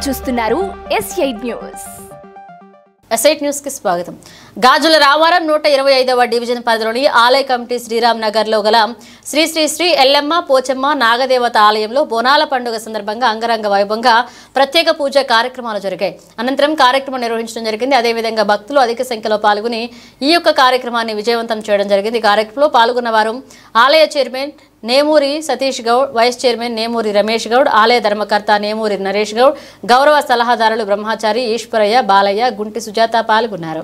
చూస్తున్నారు S eight news S eight news కి స్వాగతం గాజుల రామారం నూట ఇరవై ఐదవ డివిజన్ పరిధిలోని ఆలయ కమిటీ శ్రీరామ్ నగర్ లో గల శ్రీ శ్రీ శ్రీ ఎల్లమ్మ పోచమ్మ నాగదేవత ఆలయంలో బోనాల పండుగ సందర్భంగా అంగరంగ వైభవంగా ప్రత్యేక పూజ కార్యక్రమాలు జరిగాయి అనంతరం కార్యక్రమం నిర్వహించడం జరిగింది అదేవిధంగా భక్తులు అధిక సంఖ్యలో పాల్గొని ఈ యొక్క కార్యక్రమాన్ని విజయవంతం చేయడం జరిగింది ఈ కార్యక్రమంలో పాల్గొన్న వారు ఆలయ chairman Nemuri Satish Goud vice chairman Nemuri Ramesh Goud ఆలయ ధర్మకర్త నేమూరి నరేష్ గౌడ్ గౌరవ సలహాదారులు బ్రహ్మచారి ఈశ్వరయ్య బాలయ్య గుంటి సుజాత పాల్గొన్నారు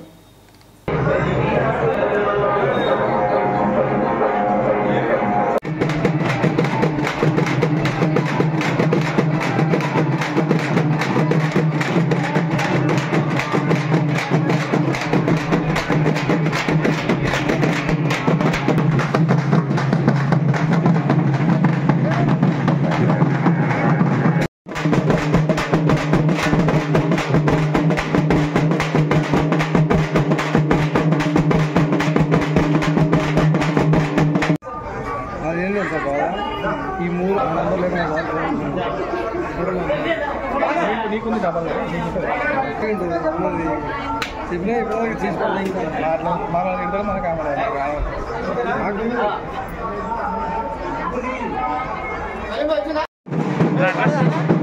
అదేం లేదు సార్ బాగా ఈ మూడు నెంబర్ లేకుండా సార్ నీకుంది డబల్ చెప్పినా ఇప్పుడు తీసుకోవాలి ఇంకా మన ఇద్దరు మనకు కావాలి